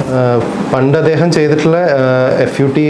ആ, പണ്ട് അദ്ദേഹം ചെയ്തിട്ടുള്ള എഫ് യു ടി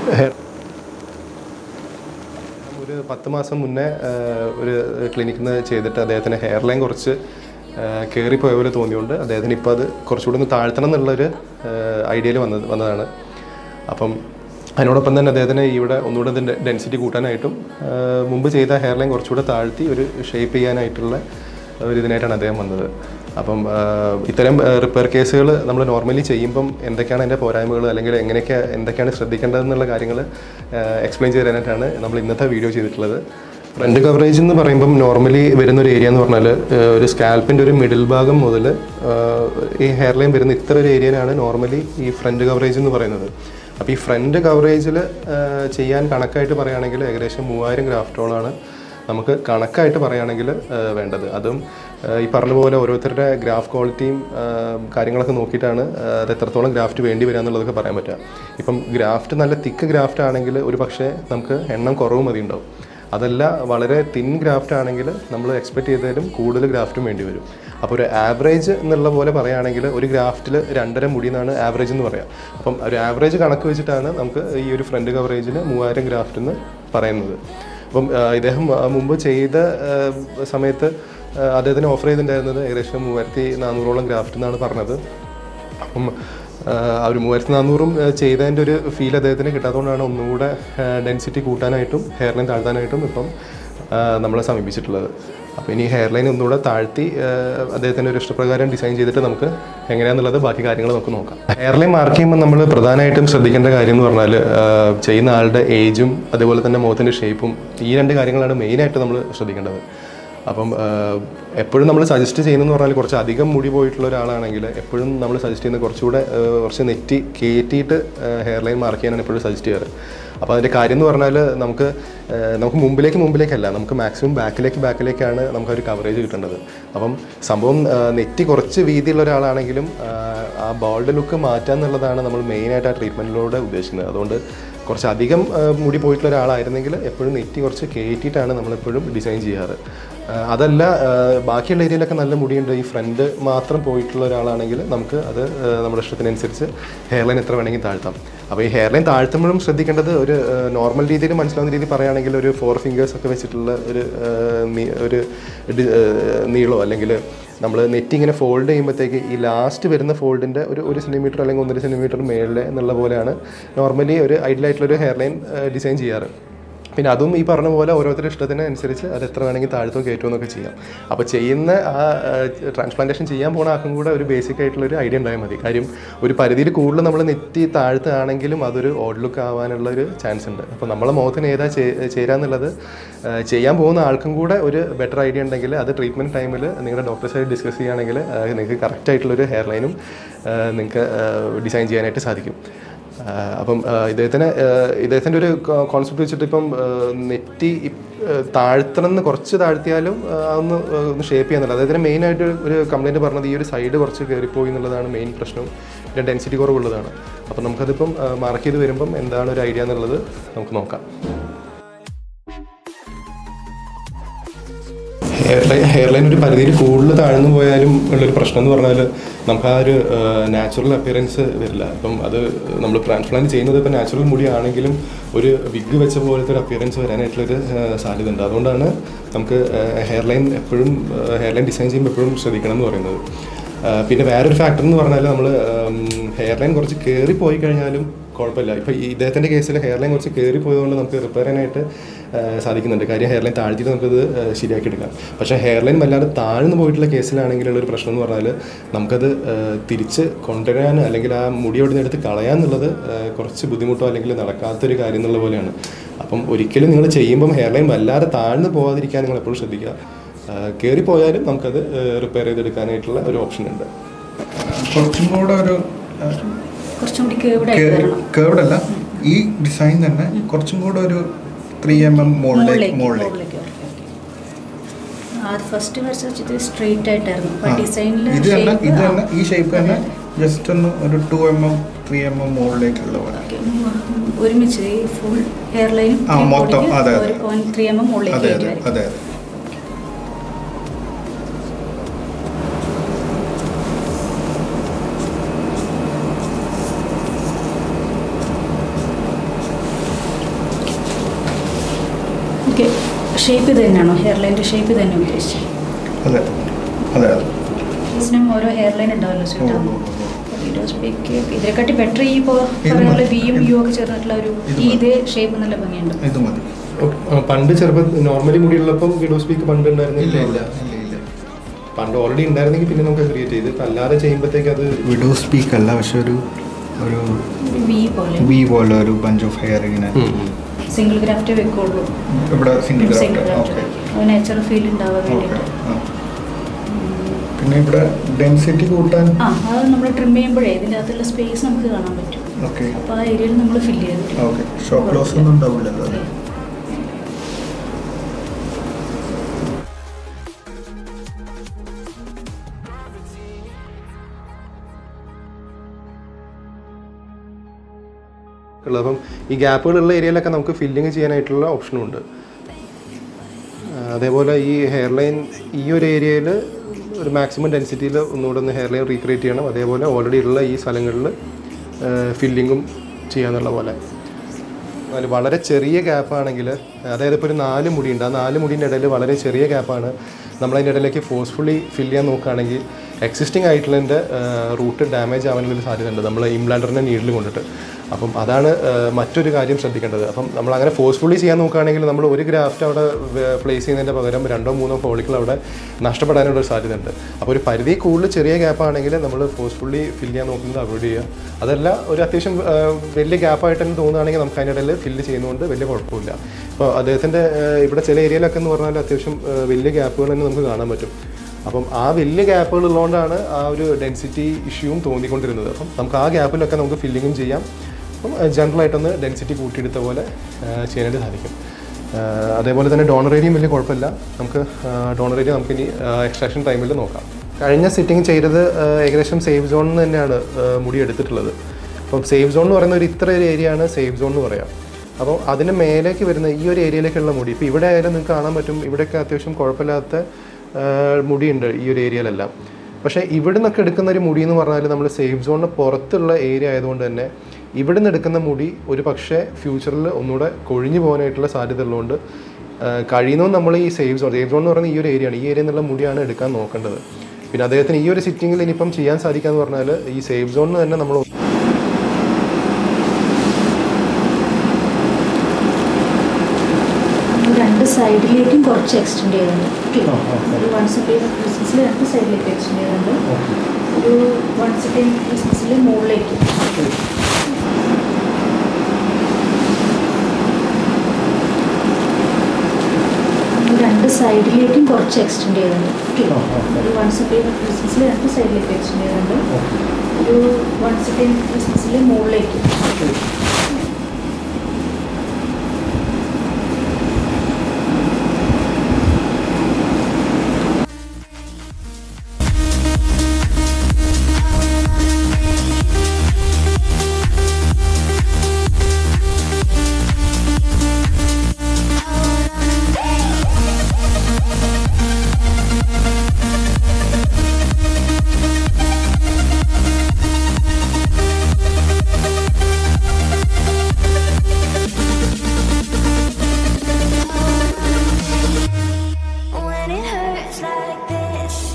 ഒരു പത്ത് മാസം മുന്നേ ആ, ഒരു ക്ലിനിക്കിൽ നിന്ന് ചെയ്തിട്ട് അദ്ദേഹത്തിന് ഹെയർ ലൈൻ കുറച്ച് കയറിപ്പോയ പോലെ തോന്നിയുകൊണ്ട് അദ്ദേഹത്തിന് ഇപ്പോൾ അത് കുറച്ചുകൂടി ഒന്ന് താഴ്ത്തണം എന്നുള്ളൊരു ഐഡിയയിൽ വന്നത് വന്നതാണ് അപ്പം അതിനോടൊപ്പം തന്നെ അദ്ദേഹത്തിന് ഇവിടെ ഒന്നുകൂടെ ഇതിൻ്റെ ഡെൻസിറ്റി കൂട്ടാനായിട്ടും ആ, മുമ്പ് ചെയ്ത ഹെയർ ലൈൻ കുറച്ചുകൂടെ താഴ്ത്തി ഒരു ഷേപ്പ് ചെയ്യാനായിട്ടുള്ള ഒരു ഇതിനായിട്ടാണ് അദ്ദേഹം വന്നത് അപ്പം ആ, ഇത്തരം റിപ്പയർ കേസുകൾ നമ്മൾ നോർമലി ചെയ്യുമ്പം എന്തൊക്കെയാണ് അതിൻ്റെ പോരായ്മകൾ അല്ലെങ്കിൽ എങ്ങനെയൊക്കെ എന്തൊക്കെയാണ് ശ്രദ്ധിക്കേണ്ടതെന്നുള്ള കാര്യങ്ങൾ എക്സ്പ്ലെയിൻ ചെയ്ത് തരാനായിട്ടാണ് നമ്മൾ ഇന്നത്തെ വീഡിയോ ചെയ്തിട്ടുള്ളത് ഫ്രണ്ട് കവറേജ് എന്ന് പറയുമ്പം നോർമലി വരുന്ന ഒരു ഏരിയ എന്ന് പറഞ്ഞാൽ ഒരു സ്കാൽപ്പിൻ്റെ ഒരു മിഡിൽ ഭാഗം മുതൽ ഈ ഹെയർ ലൈൻ വരുന്ന ഇത്ര ഒരു ഏരിയയിലാണ് നോർമലി ഈ ഫ്രണ്ട് കവറേജ് എന്ന് പറയുന്നത് അപ്പോൾ ഈ ഫ്രണ്ട് കവറേജിൽ ചെയ്യാൻ കണക്കായിട്ട് പറയുകയാണെങ്കിൽ ഏകദേശം മൂവായിരം ഗ്രാഫ്റ്റോളാണ് നമുക്ക് കണക്കായിട്ട് പറയുകയാണെങ്കിൽ വേണ്ടത് അതും ആ, ഈ പറഞ്ഞ പോലെ ഓരോരുത്തരുടെ ഗ്രാഫ് ക്വാളിറ്റിയും ആ, കാര്യങ്ങളൊക്കെ നോക്കിയിട്ടാണ് ആ, അത് എത്രത്തോളം ഗ്രാഫ്റ്റ് വേണ്ടി വരിക എന്നുള്ളതൊക്കെ പറയാൻ പറ്റുക ഇപ്പം ഗ്രാഫ്റ്റ് നല്ല തിക്ക് ഗ്രാഫ്റ്റ് ആണെങ്കിൽ ഒരു പക്ഷേ നമുക്ക് എണ്ണം കുറവ് മതി ഉണ്ടാവും അതല്ല വളരെ തിൻ ഗ്രാഫ്റ്റ് ആണെങ്കിൽ നമ്മൾ എക്സ്പെക്ട് ചെയ്തതിലും കൂടുതൽ ഗ്രാഫ്റ്റും വേണ്ടി വരും അപ്പോൾ ഒരു ആവറേജ് എന്നുള്ള പോലെ പറയുകയാണെങ്കിൽ ഒരു ഗ്രാഫ്റ്റിൽ രണ്ടര മുടി എന്നാണ് ആവറേജ് എന്ന് പറയാം അപ്പം ഒരു ആവറേജ് കണക്ക് വെച്ചിട്ടാണ് നമുക്ക് ഈ ഒരു ഫ്രണ്ട് കവറേജിന് മൂവായിരം ഗ്രാഫ്റ്റ് എന്ന് പറയുന്നത് അപ്പം ആ, ഇദ്ദേഹം ആ, മുമ്പ് ചെയ്ത ആ, സമയത്ത് ആ, അദ്ദേഹത്തിന് ഓഫർ ചെയ്തിട്ടുണ്ടായിരുന്നത് ഏകദേശം മൂവായിരത്തി നാനൂറോളം ഗ്രാഫ്റ്റ് എന്നാണ് പറഞ്ഞത് അപ്പം ആ, ആ ഒരു മൂവായിരത്തി നാനൂറും ആ, ചെയ്തതിൻ്റെ ഒരു ഫീൽ അദ്ദേഹത്തിന് കിട്ടാത്തതുകൊണ്ടാണ് ഒന്നുകൂടെ ഡെൻസിറ്റി കൂട്ടാനായിട്ടും ഹെയർ ലൈൻ താഴ്ത്താനായിട്ടും ഇപ്പം ആ, നമ്മളെ സമീപിച്ചിട്ടുള്ളത് അപ്പോൾ ഇനി ഹെയർ ലൈൻ ഒന്നുകൂടെ താഴ്ത്തി ആ, അദ്ദേഹത്തിൻ്റെ ഒരു ഇഷ്ടപ്രകാരം ഡിസൈൻ ചെയ്തിട്ട് നമുക്ക് എങ്ങനെയാണെന്നുള്ളത് ബാക്കി കാര്യങ്ങൾ നമുക്ക് നോക്കാം ഹെയർ ലൈൻ മാർക്ക് ചെയ്യുമ്പോൾ നമ്മൾ പ്രധാനമായിട്ടും ശ്രദ്ധിക്കേണ്ട കാര്യം എന്ന് പറഞ്ഞാൽ ആ, ചെയ്യുന്ന ആളുടെ ഏജും അതുപോലെ തന്നെ മുഖത്തിൻ്റെ ഷേപ്പും ഈ രണ്ട് കാര്യങ്ങളാണ് മെയിനായിട്ട് നമ്മൾ ശ്രദ്ധിക്കേണ്ടത് അപ്പം എപ്പോഴും നമ്മൾ സജസ്റ്റ് ചെയ്യുന്നതെന്ന് പറഞ്ഞാൽ കുറച്ച് അധികം മുടി പോയിട്ടുള്ള ഒരാളാണെങ്കിൽ എപ്പോഴും നമ്മൾ സജസ്റ്റ് ചെയ്യുന്നത് കുറച്ചുകൂടെ ആ, കുറച്ച് നെറ്റി കയറ്റിയിട്ട് ഹെയർ ലൈൻ മാർക്ക് ചെയ്യാനാണ് എപ്പോഴും സജസ്റ്റ് ചെയ്യാറ് അപ്പോൾ അതിൻ്റെ കാര്യം എന്ന് പറഞ്ഞാൽ നമുക്ക് ആ, നമുക്ക് മുമ്പിലേക്ക് മുമ്പിലേക്കല്ല നമുക്ക് മാക്സിമം ബാക്കിലേക്ക് ബാക്കിലേക്കാണ് നമുക്ക് ഒരു കവറേജ് കിട്ടേണ്ടത് അപ്പം സംഭവം ആ, നെറ്റി കുറച്ച് വീതിയുള്ള ഒരാളാണെങ്കിലും ആ, ആ ബോൾഡ് ലുക്ക് മാറ്റുക എന്നുള്ളതാണ് നമ്മൾ മെയിനായിട്ട് ആ ട്രീറ്റ്മെൻറ്റിലൂടെ ഉദ്ദേശിക്കുന്നത് അതുകൊണ്ട് കുറച്ച് അധികം ആ, മുടി പോയിട്ടുള്ള ഒരാളായിരുന്നെങ്കിൽ എപ്പോഴും നെറ്റി കുറച്ച് കയറ്റിയിട്ടാണ് നമ്മളെപ്പോഴും ഡിസൈൻ ചെയ്യാറ് ആ, അതല്ല ആ, ബാക്കിയുള്ള ഏരിയയിലൊക്കെ നല്ല മുടിയുണ്ട് ഈ ഫ്രണ്ട് മാത്രം പോയിട്ടുള്ള ഒരാളാണെങ്കിൽ നമുക്ക് അത് ആ, നമ്മുടെ ഇഷ്ടത്തിനനുസരിച്ച് ഹെയർ ലൈൻ എത്ര വേണമെങ്കിൽ താഴ്ത്താം അപ്പോൾ ഈ ഹെയർ ലൈൻ താഴ്ത്തുമ്പോഴും ശ്രദ്ധിക്കേണ്ടത് ഒരു നോർമൽ രീതിയിൽ മനസ്സിലാവുന്ന രീതിയിൽ പറയുകയാണെങ്കിൽ ഒരു ഫോർ ഫിംഗേഴ്സ് ഒക്കെ വെച്ചിട്ടുള്ള ഒരു ആ, നീ- ഒരു ഡി- ആ, നീളോ അല്ലെങ്കിൽ നമ്മൾ നെറ്റ് ഇങ്ങനെ ഫോൾഡ് ചെയ്യുമ്പോഴത്തേക്ക് ഈ ലാസ്റ്റ് വരുന്ന ഫോൾഡിൻ്റെ ഒരു ഒരു സെൻറ്റിമീറ്റർ അല്ലെങ്കിൽ ഒന്നര സെൻറ്റിമീറ്റർ മേളിൽ എന്നുള്ള പോലെയാണ് നോർമലി ഒരു ഐഡിയൽ ആയിട്ടുള്ളൊരു ഹെയർ ലൈൻ ഡിസൈൻ ചെയ്യാറ് പിന്നെ അതും ഈ പറഞ്ഞ പോലെ ഓരോരുത്തരുടെ ഇഷ്ടത്തിന് അനുസരിച്ച് അത് എത്ര വേണമെങ്കിൽ താഴ്ത്തോ കയറ്റോ എന്നൊക്കെ ചെയ്യാം അപ്പോൾ ചെയ്യുന്ന ആ ട്രാൻസ്പ്ലാന്റേഷൻ ചെയ്യാൻ പോണ ആൾക്കും കൂടെ ഒരു ബേസിക് ആയിട്ടുള്ള ഒരു ഐഡിയ ഉണ്ടായാൽ മതി കാര്യം ഒരു പരിധിയിൽ കൂടുതൽ നമ്മൾ നെറ്റി താഴ്ത്തുകയാണെങ്കിലും അതൊരു ഓഡ് ലുക്ക് ആവാനുള്ള ഒരു ചാൻസ് ഉണ്ട് അപ്പോൾ നമ്മളെ മുഖത്തിന് ഏതാ ചേ- ചേരാന്നുള്ളത് ആ, ചെയ്യാൻ പോകുന്ന ആൾക്കും കൂടെ ഒരു ബെറ്റർ ഐഡിയ ഉണ്ടെങ്കിൽ അത് ട്രീറ്റ്മെൻറ്റ് ടൈമിൽ നിങ്ങളുടെ ഡോക്ടേഴ്സായിട്ട് ഡിസ്കസ് ചെയ്യുകയാണെങ്കിൽ ആ, നിങ്ങൾക്ക് കറക്റ്റ് ആയിട്ടുള്ളൊരു ഹെയർ ലൈനും നിങ്ങൾക്ക് ഡിസൈൻ ചെയ്യാനായിട്ട് സാധിക്കും ആ, അപ്പം ആ, ഇദ്ദേഹത്തിന് ആ, ഇദ്ദേഹത്തിൻ്റെ ഒരു കോൺസെപ്റ്റ് വെച്ചിട്ട് ഇപ്പം ആ, നെറ്റി ഇപ്- ആ, താഴ്ത്തണം എന്ന് കുറച്ച് താഴ്ത്തിയാലും ആ, അതൊന്ന് ആ, ഒന്ന് ഷേപ്പ് ചെയ്യാന്നുള്ളത് അദ്ദേഹത്തിന് മെയിനായിട്ട് ഒരു കംപ്ലൈൻറ്റ് പറഞ്ഞത് ഈ ഒരു സൈഡ് കുറച്ച് കയറിപ്പോയി എന്നുള്ളതാണ് മെയിൻ പ്രശ്നം പിന്നെ ഡെൻസിറ്റി കുറവുള്ളതാണ് അപ്പം നമുക്കതിപ്പം മാർക്ക് ചെയ്ത് വരുമ്പം എന്താണ് ഒരു ഐഡിയ എന്നുള്ളത് നമുക്ക് നോക്കാം ഹെയർ ലൈൻ ഹെയർ ലൈൻ ഒരു പരിധിയിൽ കൂടുതൽ താഴ്ന്നു പോയാലും ഉള്ളൊരു പ്രശ്നം എന്ന് പറഞ്ഞാൽ നമുക്ക് ആ ഒരു നാച്ചുറൽ അപ്പിയറൻസ് വരില്ല അപ്പം അത് നമ്മൾ ട്രാൻസ്പ്ലാന്റ് ചെയ്യുന്നത് ഇപ്പം നാച്ചുറൽ മുടിയാണെങ്കിലും ഒരു വിഗ് വെച്ച പോലത്തെ ഒരു അപ്പിയറൻസ് വരാനായിട്ടുള്ളൊരു ആ, സാധ്യത ഉണ്ട് അതുകൊണ്ടാണ് നമുക്ക് ഹെയർ ലൈൻ എപ്പോഴും ഹെയർ ലൈൻ ഡിസൈൻ ചെയ്യുമ്പോൾ എപ്പോഴും ശ്രദ്ധിക്കണം എന്ന് പറയുന്നത് ആ, പിന്നെ വേറൊരു ഫാക്ടർ എന്ന് പറഞ്ഞാൽ നമ്മൾ ഹെയർ ലൈൻ കുറച്ച് കയറി പോയി കഴിഞ്ഞാലും കുഴപ്പമില്ല ഇപ്പോൾ ഈ ഇദ്ദേഹത്തിൻ്റെ കേസിൽ ഹെയർ ലൈൻ കുറച്ച് കയറി പോയതുകൊണ്ട് നമുക്ക് റിപ്പയർ ചെയ്യാനായിട്ട് ആ, സാധിക്കുന്നുണ്ട് കാര്യം ഹെയർ ലൈൻ താഴ്ത്തിയിട്ട് നമുക്കത് ആ, ശരിയാക്കി എടുക്കാം പക്ഷേ ഹെയർ ലൈൻ വല്ലാതെ താഴ്ന്നു പോയിട്ടുള്ള കേസിലാണെങ്കിലുള്ള ഒരു പ്രശ്നം എന്ന് പറഞ്ഞാൽ നമുക്കത് ആ, തിരിച്ച് കൊണ്ടുവരാൻ അല്ലെങ്കിൽ ആ മുടി അവിടെ നിന്ന് എടുത്ത് കളയാന്നുള്ളത് ആ, കുറച്ച് ബുദ്ധിമുട്ടോ അല്ലെങ്കിൽ നടക്കാത്തൊരു കാര്യം എന്നുള്ള പോലെയാണ് അപ്പം ഒരിക്കലും നിങ്ങൾ ചെയ്യുമ്പം ഹെയർ ലൈൻ വല്ലാതെ താഴ്ന്നു പോകാതിരിക്കാൻ നിങ്ങൾ എപ്പോഴും ശ്രദ്ധിക്കുക കയറി പോയാലും നമുക്കത് റിപ്പയർ ചെയ്തെടുക്കാനായിട്ടുള്ള ഒരു ഓപ്ഷൻ ഉണ്ട് കുറച്ചും കൂടെ ഒരു കുറച്ചും കൂടി കേവിടെ ആയിട്ട് വരണം കേർഡ് അല്ല ഈ ഡിസൈൻ തന്നെ കുറച്ചും കൂടെ ഒരു ത്രീ എം എം മുകളിലേക്ക് മുകളിലേക്ക് മുകളിലേക്ക് മുകളിലേക്ക് വരണം. ആ ഫസ്റ്റ് വരച്ചത് സ്ട്രെയിറ്റ് ആയിട്ടായിരുന്നു ആ. അപ്പൊ ഡിസൈനിൽ ഇത് തന്നെ ഇത് തന്നെ ഈ ഷേപ്പ് തന്നെ ജസ്റ്റ് ഒന്ന് ഒരു two M M three M M മുകളിലേക്കുള്ള പോലെ ഒരുമിച്ച് ഈ ഫുൾ ഹെയർ ലൈനും ആ, മൊത്തം, അതെ, അതെ. ഒരു ത്രീ എം എം മുകളിലേക്ക് അതെ കയറ്റി അതെ വരും അതെ അതെ ഷേപ്പ് ഇത് തന്നെയാണോ ഹെയർ ലൈൻ്റെ ഷേപ്പ് തന്നെ ഉദ്ദേശിച്ചത് അതെ അതെ അതെ ഫേസിനും ഓരോ ഹെയർ ലൈൻ ഉണ്ടാവല്ലോ ഓ, സ്യൂട്ട് ഓ, ആകുമ്പോൾ ഓ. വീഡിയോസ്പേക്ക് ഇതിനെക്കാട്ടി ബെറ്റർ ഈ ഇപ്പോൾ ഇത് പറയുന്ന മതി. വിയും യു ഒക്കെ ചേർന്നിട്ടുള്ള ഒരു ഇത് ഈ മതി. ഇതേ ഷേപ്പ് നല്ല ഭംഗിയുണ്ട് ഇത് മതി ആ, പണ്ട് ചെറുപ്പം നോർമലി മുടിയുള്ളപ്പം വിഡോ സ്പീക്ക് പണ്ട് ഇല്ല ഇല്ല ഉണ്ടായിരുന്നില്ല ഇല്ല ഇല്ല പണ്ട് ഓൾറെഡി ഉണ്ടായിരുന്നെങ്കിൽ പിന്നെ നമുക്ക് ക്രിയേറ്റ് ചെയ്ത് ഇപ്പം അല്ലാതെ ചെയ്യുമ്പോഴത്തേക്ക് അത് വിഡോ സ്പീക്ക് അല്ല പക്ഷെ ഒരു ഒരു ഒരു വി പോലെ വി പോലെ ഒരു ബഞ്ച് ഓഫ് ഹെയർ ഇങ്ങനെ ഉം, ഉം. സിംഗിൾ ഗ്രാഫ്റ്റേ വെക്കുള്ളൂ ഇവിടെ single single graft graft okay natural feel ഉണ്ടാവാൻ ഓക്കെ വേണ്ടിയിട്ട് പിന്നെ ഇവിടെ ഡെൻസിറ്റി കൂട്ടാൻ ആ അത് നമ്മൾ ട്രിം ചെയ്യുമ്പോഴേ ഇതിൻ്റെ അകത്തുള്ള സ്പേസ് നമുക്ക് കാണാൻ പറ്റും ഓക്കെ അപ്പോൾ ആ ഏരിയയിൽ നമ്മൾ ഫില്ല് ചെയ്തിട്ട് ഓക്കെ ഷോപ്പ് ലോസ് ഒന്നും ഉണ്ടാവില്ലല്ലോ അല്ലേ ഉള്ളത് അപ്പം ഈ ഗ്യാപ്പുകളുള്ള ഏരിയയിലൊക്കെ നമുക്ക് ഫില്ലിങ് ചെയ്യാനായിട്ടുള്ള ഓപ്ഷനും ഉണ്ട് ആ, അതേപോലെ ഈ ഹെയർ ലൈൻ ഈ ഒരു ഏരിയയിൽ ഒരു മാക്സിമം ഡെൻസിറ്റിയിൽ ഒന്നുകൂടെ ഒന്ന് ഹെയർ ലൈൻ റീക്രിയേറ്റ് ചെയ്യണം അതേപോലെ ഓൾറെഡി ഉള്ള ഈ സ്ഥലങ്ങളിൽ ഫില്ലിങ്ങും ചെയ്യാന്നുള്ള പോലെ അതിൽ വളരെ ചെറിയ ഗ്യാപ്പാണെങ്കിൽ അതായത് ഇപ്പോൾ ഒരു നാല് മുടിയുണ്ട് ആ നാല് മുടീൻ്റെ ഇടയിൽ വളരെ ചെറിയ ഗ്യാപ്പാണ് നമ്മളതിൻ്റെ ഇടയിലേക്ക് ഫോഴ്സ്ഫുള്ളി ഫില്ല് ചെയ്യാൻ നോക്കുകയാണെങ്കിൽ എക്സിസ്റ്റിംഗ് ആയിട്ടുള്ളതിൻ്റെ റൂട്ട് ഡാമേജ് ആവാനുള്ളൊരു സാധ്യതയുണ്ട് നമ്മൾ ഇംപ്ലാന്ററിനെ നീഡിൽ കൊണ്ടിട്ട് അപ്പം അതാണ് ആ, മറ്റൊരു കാര്യം ശ്രദ്ധിക്കേണ്ടത് അപ്പം നമ്മൾ അങ്ങനെ ഫോഴ്സ്ഫുള്ളി ചെയ്യാൻ നോക്കുകയാണെങ്കിൽ നമ്മൾ ഒരു ഗ്രാഫ്റ്റ് അവിടെ പ്ലേസ് ചെയ്യുന്നതിൻ്റെ പകരം രണ്ടോ മൂന്നോ ഫോളിക്കിൾ അവിടെ നഷ്ടപ്പെടാനുള്ള ഒരു സാധ്യതയുണ്ട് അപ്പോൾ ഒരു പരിധി കൂടുതൽ ചെറിയ ഗ്യാപ്പ് ആണെങ്കിൽ നമ്മൾ ഫോഴ്സ്ഫുള്ളി ഫില്ല് ചെയ്യാൻ നോക്കുന്നത് അവോയ്ഡ് ചെയ്യുക അതല്ല ഒരു അത്യാവശ്യം ആ, വലിയ ഗ്യാപ്പായിട്ട് തന്നെ തോന്നുകയാണെങ്കിൽ നമുക്ക് അതിൻ്റെ ഇടയിൽ ഫില്ല് ചെയ്യുന്നതുകൊണ്ട് വലിയ കുഴപ്പമില്ല അപ്പോൾ അദ്ദേഹത്തിൻ്റെ ഇവിടെ ചില ഏരിയയിലൊക്കെ എന്ന് പറഞ്ഞാൽ അത്യാവശ്യം ആ, വലിയ ഗ്യാപ്പുകൾ തന്നെ നമുക്ക് കാണാൻ പറ്റും അപ്പം ആ വലിയ ഗ്യാപ്പുകൾ ഉള്ളതുകൊണ്ടാണ് ആ ഒരു ഡെൻസിറ്റി ഇഷ്യൂവും തോന്നിക്കൊണ്ടിരുന്നത് അപ്പം നമുക്ക് ആ ഗ്യാപ്പിലൊക്കെ നമുക്ക് ഫില്ലിങ്ങും ചെയ്യാം അപ്പം ജനറലായിട്ടൊന്ന് ഡെൻസിറ്റി കൂട്ടിയെടുത്ത പോലെ ആ, ചെയ്യാനായിട്ട് സാധിക്കും ആ, അതേപോലെ തന്നെ ഡോണർ ഏരിയയും വലിയ കുഴപ്പമില്ല നമുക്ക് ഡോണർ ഏരിയ നമുക്ക് ഇനി എക്സ്ട്രാക്ഷൻ ടൈമിൽ നോക്കാം കഴിഞ്ഞ സിറ്റിംഗ് ചെയ്തത് ആ, ഏകദേശം സേഫ് സോണിൽ നിന്ന് തന്നെയാണ് ആ, മുടി എടുത്തിട്ടുള്ളത് അപ്പം സേഫ് സോൺ എന്ന് പറയുന്ന ഒരു ഇത്ര ഒരു ഏരിയ ആണ് സേഫ് സോൺ എന്ന് പറയാം അപ്പോൾ അതിന് മേലേക്ക് വരുന്ന ഈ ഒരു ഏരിയയിലേക്കുള്ള മുടി ഇപ്പോൾ ഇവിടെ ആയാലും നിങ്ങൾക്ക് കാണാൻ പറ്റും ഇവിടെയൊക്കെ അത്യാവശ്യം കുഴപ്പമില്ലാത്ത ആ, മുടിയുണ്ട് ഈ ഒരു ഏരിയയിലെല്ലാം പക്ഷേ ഇവിടെ നിന്നൊക്കെ എടുക്കുന്ന ഒരു മുടി എന്ന് പറഞ്ഞാൽ നമ്മൾ സേഫ് സോണിന് പുറത്തുള്ള ഏരിയ ആയതുകൊണ്ട് തന്നെ ഇവിടെ നിന്ന് എടുക്കുന്ന മുടി ഒരു പക്ഷേ ഫ്യൂച്ചറിൽ ഒന്നുകൂടെ കൊഴിഞ്ഞു പോകാനായിട്ടുള്ള സാധ്യത ഉള്ളതുകൊണ്ട് കഴിയുന്നതും നമ്മൾ ഈ സേഫ് സോൺ സേഫ് സോൺ എന്ന് പറയുന്ന ഈ ഒരു ഏരിയയാണ് ഈ ഏരിയയിൽ നിന്നുള്ള മുടിയാണ് എടുക്കാൻ നോക്കേണ്ടത് പിന്നെ അദ്ദേഹത്തിന് ഈ ഒരു സിറ്റിങ്ങിൽ ഇനിയിപ്പം ചെയ്യാൻ സാധിക്കാന്ന് പറഞ്ഞാൽ ഈ സേഫ് സോണിന് തന്നെ നമ്മൾ രണ്ട് സൈഡിലേക്കും കുറച്ച് എക്സ്റ്റെൻഡ് ചെയ്തിട്ടുണ്ട് ആ, ആ, ആ. ഒരു വൺ സെക്കൻഡ് ക്രിസ്മസിൽ രണ്ട് സൈഡിലേക്ക് എക്സ്റ്റെൻഡ് ചെയ്തിട്ടുണ്ട് ഒരു വൺ സെക്കൻഡ് ക്രിസ്മസിൽ മുകളിലേക്ക് രണ്ട് സൈഡിലേക്കും കുറച്ച് എക്സ്റ്റെൻഡ് ചെയ്തിട്ടുണ്ട് ആ, ആ, ആ. ഒരു വൺ സെക്കൻഡ് ക്രിസ്മസിൽ രണ്ട് സൈഡിലേക്ക് എക്സ്റ്റെൻഡ് ചെയ്തിട്ടുണ്ട് ഒരു വൺ സെക്കൻഡ് ക്രിസ്മസിൽ മുകളിലേക്ക് When it hurts like this.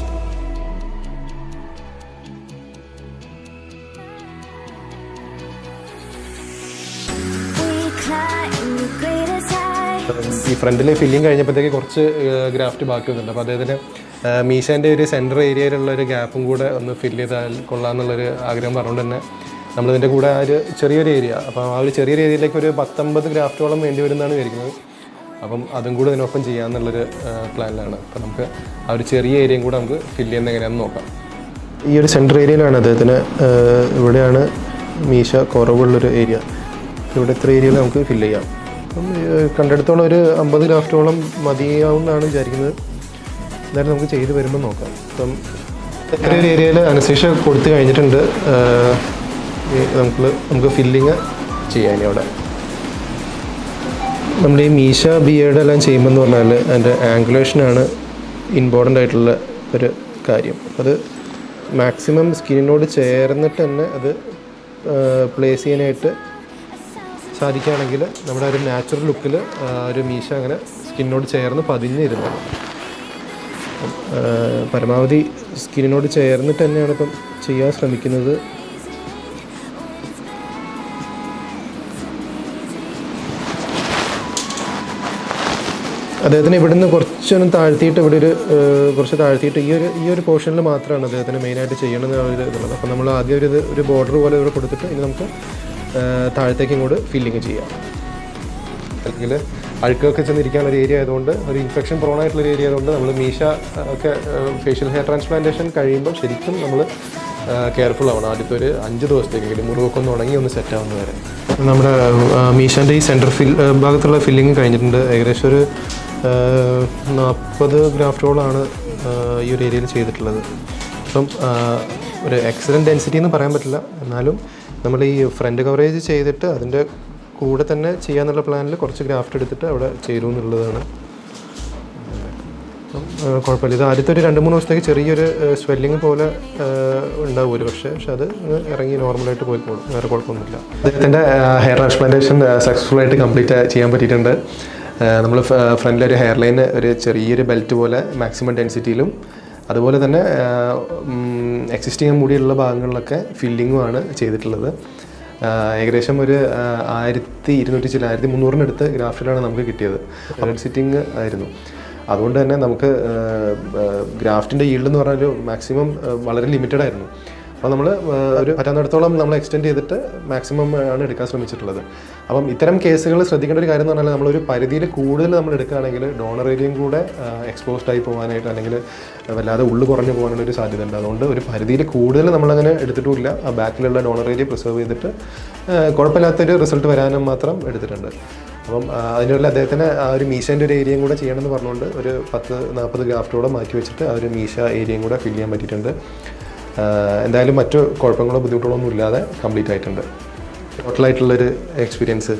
We climb the greatest heights. ഈ ഫ്രണ്ടിൽ ഫില്ലിങ് കഴിഞ്ഞപ്പോഴത്തേക്ക് കുറച്ച് ഗ്രാഫ്റ്റ് ബാക്കി വന്നിട്ടുണ്ട് അപ്പോൾ അദ്ദേഹത്തിന് മീശേൻ്റെ ഒരു സെൻറ്റർ ഏരിയയിലുള്ള ഒരു ഗ്യാപ്പും കൂടെ ഒന്ന് ഫില്ല് ചെയ്താൽ കൊള്ളാമെന്നുള്ളൊരു ആഗ്രഹം പറഞ്ഞുകൊണ്ട് തന്നെ നമ്മളിതിൻ്റെ കൂടെ ആ ഒരു ചെറിയൊരു ഏരിയ അപ്പോൾ ആ ഒരു ചെറിയൊരു ഏരിയയിലേക്ക് ഒരു പത്തൊമ്പത് ഗ്രാഫ്റ്റോളം വേണ്ടി വരുന്നതാണ് വിചാരിക്കുന്നത് അപ്പം അതും കൂടെ ഇതിനൊപ്പം ചെയ്യാമെന്നുള്ളൊരു പ്ലാനിലാണ് അപ്പോൾ നമുക്ക് ആ ഒരു ചെറിയ ഏരിയയും കൂടെ നമുക്ക് ഫില്ല് ചെയ്യുന്നത് എങ്ങനെയാണെന്ന് നോക്കാം ഈ ഒരു സെൻറ്റർ ഏരിയയിലാണ് അദ്ദേഹത്തിന് ഇവിടെയാണ് മീശ കുറവുള്ളൊരു ഏരിയ ഇവിടെ ഇത്ര ഏരിയയിൽ നമുക്ക് ഫില്ല് ചെയ്യാം അപ്പം ഏഹ്, കണ്ടെടുത്തോളം ഒരു അമ്പത് ഗ്രാഫ്റ്റോളം മതിയാവുമെന്നാണ് വിചാരിക്കുന്നത് എന്തായാലും നമുക്ക് ചെയ്ത് വരുമ്പോൾ നോക്കാം അപ്പം ഇത്ര ഒരു ഏരിയയിൽ അനശേഷ കൊടുത്തു കഴിഞ്ഞിട്ടുണ്ട് ഏഹ്, ഈ നമുക്ക് നമുക്ക് ഫില്ലിങ് ചെയ്യാം ഇനി അവിടെ നമ്മൾ ഈ മീശ ബിയേഡ് എല്ലാം ചെയ്യുമ്പോൾ എന്ന് പറഞ്ഞാൽ അതിൻ്റെ ആംഗുലേഷനാണ് ഇമ്പോർട്ടൻ്റ് ആയിട്ടുള്ള ഒരു കാര്യം അത് മാക്സിമം സ്കിന്നിനോട് ചേർന്നിട്ട് തന്നെ അത് പ്ലേസ് ചെയ്യാനായിട്ട് സാധിക്കുകയാണെങ്കിൽ നമ്മുടെ ഒരു നാച്ചുറൽ ലുക്കിൽ ഒരു മീശ അങ്ങനെ സ്കിന്നിനോട് ചേർന്ന് പതിഞ്ഞിരുന്നത് അപ്പം, ആ, പരമാവധി സ്കിന്നിനോട് ചേർന്നിട്ട് തന്നെയാണ് ഇപ്പം ചെയ്യാൻ ശ്രമിക്കുന്നത് അദ്ദേഹത്തിന് ഇവിടുന്ന് കുറച്ചൊന്നും താഴ്ത്തിയിട്ട് ഇവിടെ ഒരു ഏഹ്, കുറച്ച് താഴ്ത്തിയിട്ട് ഈ ഒരു ഈ ഒരു പോർഷനിൽ മാത്രമാണ് അദ്ദേഹത്തിന് മെയിനായിട്ട് ചെയ്യണമെന്ന് ഒരു ഇതുള്ളത് അപ്പോൾ നമ്മൾ ആദ്യം ഒരു ഇത് ഒരു ബോർഡർ പോലെ ഇവിടെ കൊടുത്തിട്ട് ഇനി നമുക്ക് ഏഹ്, താഴത്തേക്ക് ഇങ്ങോട്ട് ഫില്ലിങ് ചെയ്യാം അല്ലെങ്കിൽ അഴുക്കൊക്കെ ചെന്നിരിക്കാനുള്ള ഒരു ഏരിയ ആയതുകൊണ്ട് ഒരു ഇൻഫെക്ഷൻ പ്രോൺ ആയിട്ടുള്ള ഒരു ഏരിയ ആയതുകൊണ്ട് നമ്മൾ മീശ ഏഹ്, ഒക്കെ ഫേഷ്യൽ ഹെയർ ട്രാൻസ്പ്ലാന്റേഷൻ കഴിയുമ്പോൾ ശരിക്കും നമ്മൾ കെയർഫുൾ ആവണം ആദ്യത്തെ ഒരു അഞ്ച് ദിവസത്തേക്കെങ്കിലും മുറിവൊക്കെ ഒന്ന് ഉണങ്ങി ഒന്ന് സെറ്റ് ആവുന്ന വരെ നമ്മുടെ മീശാൻ്റെ ഈ സെൻറ്റർ ഫിൽ ഭാഗത്തുള്ള ഫില്ലിങ് കഴിഞ്ഞിട്ടുണ്ട് ഏകദേശം ഒരു നാൽപ്പത് ഗ്രാഫ്റ്റോളാണ് ഈ ഒരു ഏരിയയിൽ ചെയ്തിട്ടുള്ളത് അപ്പം ആ, ഒരു എക്സലൻറ്റ് ഡെൻസിറ്റി എന്ന് പറയാൻ പറ്റില്ല എന്നാലും നമ്മൾ ഈ ഫ്രണ്ട് കവറേജ് ചെയ്തിട്ട് അതിൻ്റെ കൂടെ തന്നെ ചെയ്യാന്നുള്ള പ്ലാനിൽ കുറച്ച് ഗ്രാഫ്റ്റ് എടുത്തിട്ട് അവിടെ ചെയ്തു എന്നുള്ളതാണ് അപ്പം, ആ, കുഴപ്പമില്ല ഇത് ആദ്യത്തെ ഒരു രണ്ട് മൂന്ന് ദിവസത്തേക്ക് ചെറിയൊരു സ്വെല്ലിങ് പോലെ ആ, ഉണ്ടാവും ഒരു പക്ഷേ പക്ഷെ അത് അങ്ങ് ഇറങ്ങി നോർമലായിട്ട് പോയിക്കോളും വേറെ കുഴപ്പമൊന്നുമില്ല അദ്ദേഹത്തിൻ്റെ ഹെയർ ട്രാൻസ്പ്ലാന്റേഷൻ സക്സസ്ഫുൾ ആയിട്ട് കംപ്ലീറ്റ് ചെയ്യാൻ പറ്റിയിട്ടുണ്ട് നമ്മൾ ഫ്രണ്ടിൽ ഒരു ഹെയർ ലൈൻ ഒരു ചെറിയൊരു ബെൽറ്റ് പോലെ മാക്സിമം ഡെൻസിറ്റിയിലും അതുപോലെ തന്നെ എക്സിസ്റ്റിംഗ് മൂടിയുള്ള ഭാഗങ്ങളിലൊക്കെ ഫില്ലിങ്ങുമാണ് ചെയ്തിട്ടുള്ളത് ആ, ഏകദേശം ഒരു ആ, ആയിരത്തി ഇരുന്നൂറ്റി ചില ആയിരത്തി മുന്നൂറിനടുത്ത് ഗ്രാഫ്റ്റിലാണ് നമുക്ക് കിട്ടിയത് സിറ്റിംഗ് ആയിരുന്നു അതുകൊണ്ട് തന്നെ നമുക്ക് ഗ്രാഫ്റ്റിൻ്റെ ഈൽഡ് എന്ന് പറഞ്ഞാൽ മാക്സിമം വളരെ ലിമിറ്റഡ് ആയിരുന്നു അപ്പോൾ നമ്മൾ ഒരു പറ്റാവുന്നിടത്തോളം നമ്മൾ എക്സ്റ്റെൻഡ് ചെയ്തിട്ട് മാക്സിമം ആണ് എടുക്കാൻ ശ്രമിച്ചിട്ടുള്ളത് അപ്പം ഇത്തരം കേസുകൾ ശ്രദ്ധിക്കേണ്ട ഒരു കാര്യം എന്ന് പറഞ്ഞാൽ നമ്മളൊരു പരിധിയിൽ കൂടുതൽ നമ്മൾ എടുക്കുകയാണെങ്കിൽ ഡോണർ ഏരിയയും കൂടെ എക്സ്പോസ്ഡ് ആയി പോകാനായിട്ട് അല്ലെങ്കിൽ വല്ലാതെ ഉള്ളു കുറഞ്ഞു പോകാനുള്ള ഒരു സാധ്യത ഉണ്ട് അതുകൊണ്ട് ഒരു പരിധിയിൽ കൂടുതൽ നമ്മളങ്ങനെ എടുത്തിട്ടുമില്ല ആ ബാക്കിലുള്ള ഡോണർ ഏരിയ പ്രിസർവ് ചെയ്തിട്ട് ആ, കുഴപ്പമില്ലാത്തൊരു റിസൾട്ട് വരാനും മാത്രം എടുത്തിട്ടുണ്ട് അപ്പം ആ, അതിനുള്ള അദ്ദേഹത്തിന് ആ ഒരു മീശേൻ്റെ ഒരു ഏരിയയും കൂടെ ചെയ്യണമെന്ന് പറഞ്ഞുകൊണ്ട് ഒരു പത്ത് നാൽപ്പത് ഗ്രാഫ്റ്റോടെ മാറ്റി വെച്ചിട്ട് ആ ഒരു മീശ ഏരിയയും കൂടെ ഫില്ല് ചെയ്യാൻ പറ്റിയിട്ടുണ്ട് ആ, എന്തായാലും മറ്റു കുഴപ്പങ്ങളോ ബുദ്ധിമുട്ടുകളോ ഒന്നും ഇല്ലാതെ കംപ്ലീറ്റ് ആയിട്ടുണ്ട് ടോട്ടലായിട്ടുള്ളൊരു എക്സ്പീരിയൻസ്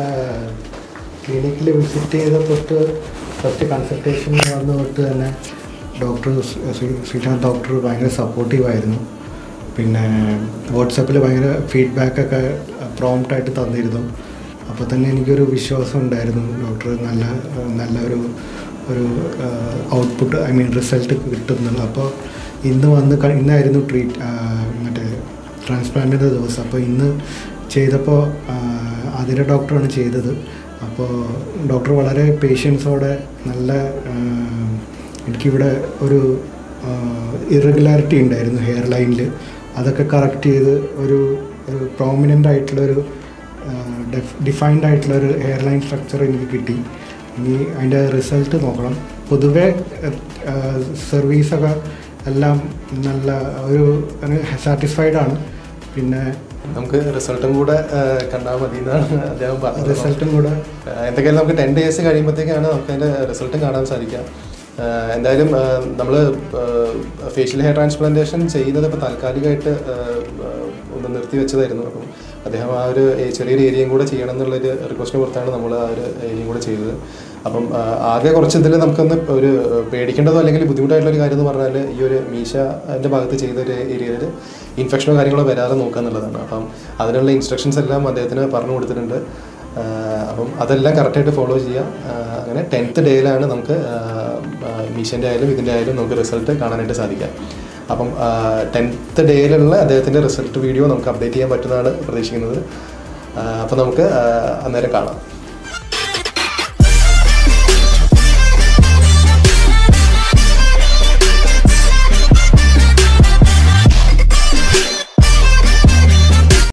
ക്ലിനിക്കിൽ വിസിറ്റ് ചെയ്ത തൊട്ട് ഫസ്റ്റ് കൺസൾട്ടേഷൻ വന്ന തൊട്ട് തന്നെ ഡോക്ടർ ശ്രീകാന്ത് ഡോക്ടർ ഭയങ്കര സപ്പോർട്ടീവായിരുന്നു പിന്നെ വാട്സപ്പിൽ ഭയങ്കര ഫീഡ്ബാക്കൊക്കെ പ്രോംപ്റ്റായിട്ട് തന്നിരുന്നു അപ്പോൾ തന്നെ എനിക്കൊരു വിശ്വാസം ഉണ്ടായിരുന്നു ഡോക്ടർ നല്ല നല്ല ഒരു ഒരു ഔട്ട്പുട്ട് ഐ മീൻ റിസൾട്ട് കിട്ടുന്നുള്ളു അപ്പോൾ ഇന്ന് വന്ന് ക- ഇന്നായിരുന്നു ട്രീറ്റ് മറ്റേ ട്രാൻസ്പ്ലാന്റിൻ്റെ ദിവസം അപ്പോൾ ഇന്ന് ചെയ്തപ്പോൾ അതിൻ്റെ ഡോക്ടറാണ് ചെയ്തത് അപ്പോൾ ഡോക്ടർ വളരെ പേഷ്യൻസോടെ നല്ല ആ, എനിക്കിവിടെ ഒരു ഇറഗുലാരിറ്റി ഉണ്ടായിരുന്നു ഹെയർ ലൈനിൽ അതൊക്കെ കറക്റ്റ് ചെയ്ത് ഒരു ഒരു പ്രോമിനൻ്റ് ആയിട്ടുള്ളൊരു ഡിഫൈൻഡ് ആയിട്ടുള്ള ഒരു ഹെയർ ലൈൻ സ്ട്രക്ചർ എനിക്ക് കിട്ടി ഇനി അതിൻ്റെ റിസൾട്ട് നോക്കണം പൊതുവെ സർവീസൊക്കെ എല്ലാം നല്ല ഒരു സാറ്റിസ്ഫൈഡ് ആണ് പിന്നെ നമുക്ക് റിസൾട്ടും കൂടെ കണ്ടാൽ മതി എന്നാണ് അദ്ദേഹം പറഞ്ഞത് റിസൾട്ടും കൂടെ ആഹ് എന്തൊക്കെയാലും നമുക്ക് ടെൻ ഡേയ്സ് കഴിയുമ്പോഴത്തേക്കാണ് നമുക്ക് അതിൻ്റെ റിസൾട്ടും കാണാൻ സാധിക്കുക ആഹ് എന്തായാലും നമ്മൾ ഫേഷ്യൽ ഹെയർ ട്രാൻസ്പ്ലാന്റേഷൻ ചെയ്യുന്നത് ഇപ്പോൾ താൽക്കാലികമായിട്ട് ആഹ് ആഹ് ഒന്ന് നിർത്തി വെച്ചതായിരുന്നു അപ്പം അദ്ദേഹം ആ ഒരു ഏ- ചെറിയൊരു ഏരിയയും കൂടെ ചെയ്യണം എന്നുള്ളൊരു റിക്വസ്റ്റിന് പുറത്താണ് നമ്മൾ ആ ഒരു ഏരിയയും കൂടെ ചെയ്തത് അപ്പം ആഹ് ആകെ കുറച്ച് ഇതിൽ നമുക്കൊന്ന് ഒരു പേടിക്കേണ്ടതോ അല്ലെങ്കിൽ ബുദ്ധിമുട്ടായിട്ടുള്ള ഒരു കാര്യം എന്ന് പറഞ്ഞാൽ ഈ ഒരു മീശൻ്റെ ഭാഗത്ത് ചെയ്ത ഒരു ഏരിയയിൽ ഇൻഫെക്ഷനോ കാര്യങ്ങളോ വരാതെ നോക്കുക എന്നുള്ളതാണ് അപ്പം അതിനുള്ള ഇൻസ്ട്രക്ഷൻസ് എല്ലാം അദ്ദേഹത്തിന് പറഞ്ഞു കൊടുത്തിട്ടുണ്ട് ആഹ് അപ്പം അതെല്ലാം കറക്റ്റായിട്ട് ഫോളോ ചെയ്യുക ആഹ് അങ്ങനെ ടെൻത്ത് ഡേയിലാണ് നമുക്ക് മീഷൻ്റെ ആയാലും ഇതിൻ്റെ ആയാലും നമുക്ക് റിസൾട്ട് കാണാനായിട്ട് സാധിക്കുക അപ്പം ടെൻത്ത് ഡേയിലുള്ള അദ്ദേഹത്തിൻ്റെ റിസൾട്ട് വീഡിയോ നമുക്ക് അപ്ഡേറ്റ് ചെയ്യാൻ പറ്റുന്നതാണ് പ്രതീക്ഷിക്കുന്നത് ആഹ് അപ്പം നമുക്ക് ആഹ് അന്നേരം കാണാം